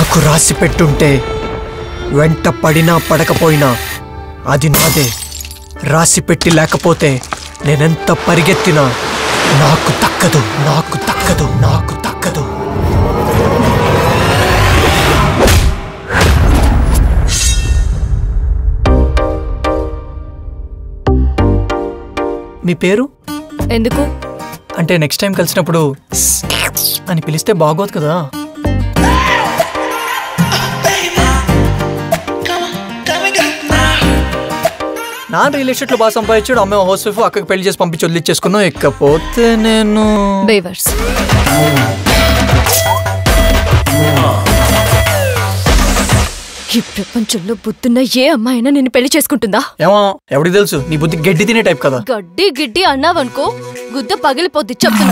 నాకు రాసి పెట్టుంటే వెంట పడినా పడకపోయినా అది నాదే రాసి పెట్టి లేకపోతే నేనెంత పరిగెత్తినా నాకు తక్కదు నాకు తక్కదు నాకు తక్కదు మీ పేరు ఎందుకు అంటే నెక్స్ట్ టైం కలిసినప్పుడు అని పిలిస్తే బాగోదు కదా నాన్న రియల్ ఎస్టేట్లో బాగా సంపాదించాడు అమ్మ హౌస్ వైఫ్ అక్కకి పెళ్లి చేసి పంపించి వదిలిచ్చేసుకున్నావు ఇకపోతే నేను బేవర్స్ ఈ ప్రపంచంలో బుద్ధున్న ఏ అమ్మాయినా నిన్ను పెళ్లి చేసుకుంటుందా ఏమో ఎవడికి తెలుసు నీ బుద్ధి గడ్డి తినే టైప్ కదా గడ్డి గిడ్డి అన్నావనుకో గుద్ద పగిలిపోద్ది చెప్తున్నా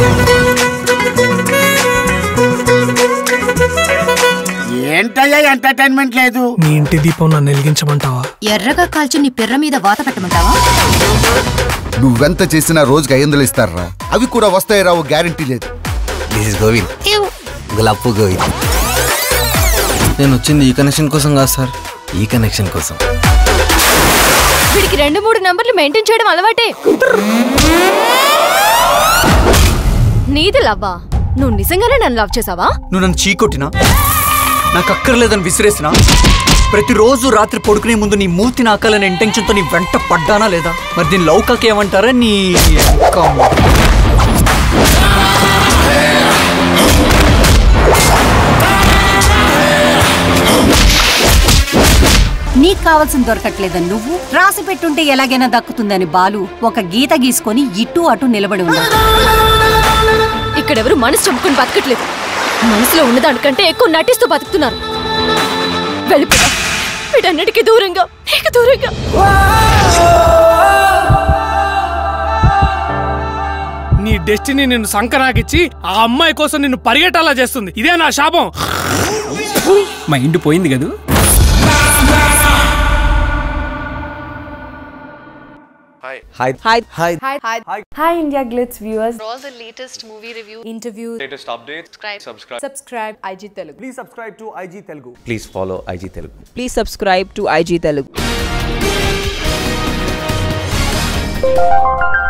ఏంటయ్యా ఎంటర్టైన్మెంట్ లేదు నీ ఇంటి దీపం నన్ను వెలిగించమంటావా ఎర్రగా కాల్చి నీ పిర్ర మీద వాత పెట్టమంటావా నువ్వెంత చేసినా రోజుకి ఐదు వందలు ఇస్తారా అవి కూడా వస్తాయి రావు గ్యారంటీ లేదు దిస్ ఇస్ గోవింద్ గులాపు గోవింద్ నేను వచ్చింది ఈ కనెక్షన్ కోసం కాదు సార్ ఈ కనెక్షన్ కోసం వీడికి రెండు మూడు నంబర్లు మెయింటైన్ చేయడం అలవాటే నీది లవ్వా నువ్వు నిజంగానే నన్ను లవ్ చేసావా నువ్వు నన్ను చీకొట్టినా నాకు అక్కర్లేదని విసిరేసినా ప్రతిరోజు రాత్రి పడుకునే ముందు నీ మూతి నాకాలనే ఇంటెన్షన్తో నీ వెంట పడ్డానా లేదా మరి దీని లౌకాకి ఏమంటారా నీ కమ్మ. నీకు కావాల్సిన దొరకట్లేదని నువ్వు రాసి పెట్టుంటే ఎలాగైనా దక్కుతుందని బాలు ఒక గీత గీసుకొని ఇటు అటు నిలబడి ఉన్నాడు ఇక్కడెవరు మనసు చంపుకుని బతకట్లేదు మనసులో ఉన్నదానికంటే ఎక్కువ నటిస్తూ బతుకుతున్నారు వెళ్ళిపోతా వీటన్నిటికీ దూరంగా నీకు దూరంగా నీ డెస్టినీ నిన్ను సంకనాకిచ్చి ఆ అమ్మాయి కోసం నిన్ను పరిగెట్టాలా చేస్తుంది ఇదే నా శాపం మైండ్ పోయింది కదూ hi hi Hi India Glitz viewers. For all the latest movie reviews, interviews, latest updates, subscribe, subscribe, subscribe IG Telugu. Please follow IG Telugu Please subscribe to IG Telugu.